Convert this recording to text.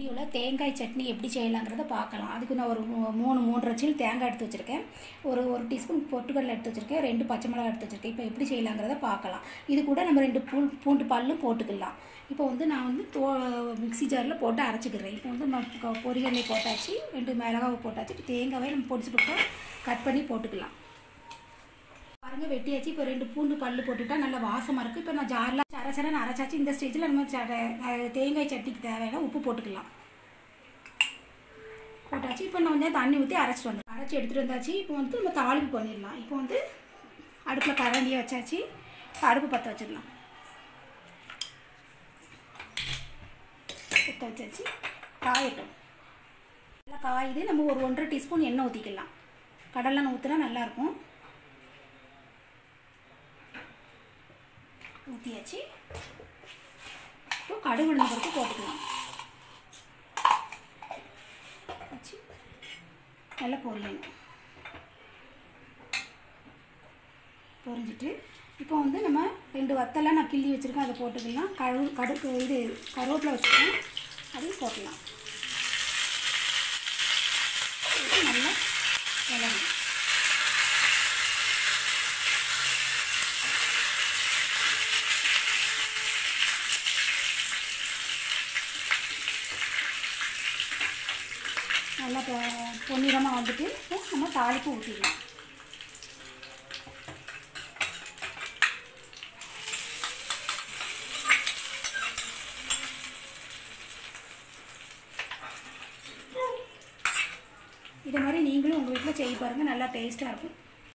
வீடியோவில் தேங்காய் சட்னி எப்படி செய்யலாங்கிறத பார்க்கலாம் அதுக்கு நான் ஒரு மூ- மூணு மூன்றரை சீல் தேங்காய் எடுத்து வச்சுருக்கேன் ஒரு ஒரு டீஸ்பூன் பொட்டுக்கடலை எடுத்து வச்சுருக்கேன் ரெண்டு பச்சை மிளகாய் எடுத்து வச்சுருக்கேன் இப்போ எப்படி செய்யலாங்கிறத பார்க்கலாம் இது கூட நம்ம ரெண்டு பூ பூண்டு பல்லும் போட்டுக்கலாம் இப்போ வந்து நான் வந்து தோ மிக்ஸி ஜாரில் போட்டு அரைச்சிக்கிறேன் இப்போ வந்து நம்ம கொ- பொரிகடலை போட்டாச்சு ரெண்டு மிளகாவை போட்டாச்சு இப்போ தேங்காவை நம்ம பொடிச்சு போட்டு கட் பண்ணி போட்டுக்கலாம் பாருங்க வெட்டியாச்சு இப்போ ரெண்டு பூண்டு பல்லு போட்டுட்டா நல்லா வாசமாக இருக்குது இப்போ நான் ஜாரில் சரசரன்னு அரைச்சாச்சு இந்த ஸ்டேஜில் நம்ம சட அஹ் தேங்காய் சட்னிக்கு தேவையான உப்பு போட்டுக்கலாம் போட்டாச்சு இப்போ நான் வந்து தண்ணி ஊற்றி அரைச்சிட்டு வந்தேன் அரைச்சி எடுத்துகிட்டு வந்தாச்சு இப்போ வந்து நம்ம தாளிப்பு பண்ணிடலாம் இப்போ வந்து அடுப்பில் கரண்டியை வச்சாச்சு இப்போ அடுப்பு பற்ற வச்சிடலாம் பற்ற வச்சாச்சு காயட்டும் நல்லா காயுது நம்ம ஒரு ஒன்றரை டீஸ்பூன் எண்ணெய் ஊற்றிக்கலாம் கடலெண்ணெய் ஊற்றினா நல்லாயிருக்கும் ஊற்றியாச்சு இப்போ கடுகு உளுந்த பருப்பு போட்டுக்கலாம் வச்சு நல்லா பொரியணும் பொரிஞ்சிட்டு இப்போ வந்து நம்ம ரெண்டு வத்தலை நான் கிள்ளி வச்சுருக்கேன் அதை போட்டுக்கலாம் கழு கடுகு இது கருவேப்பிலை வச்சுருக்கேன் அதையும் போட்டுக்கலாம் போட்டு நல்லா கிளறணும் நல்லா பொ- பொன்னிறமாக வந்துட்டு இப்போ நம்ம தாளிப்பு ஊற்றிக்கலாம் இதை மாதிரி நீங்களும் உங்கள் வீட்டில் செய்ய பாருங்கள் நல்லா டேஸ்ட்டாக இருக்கும்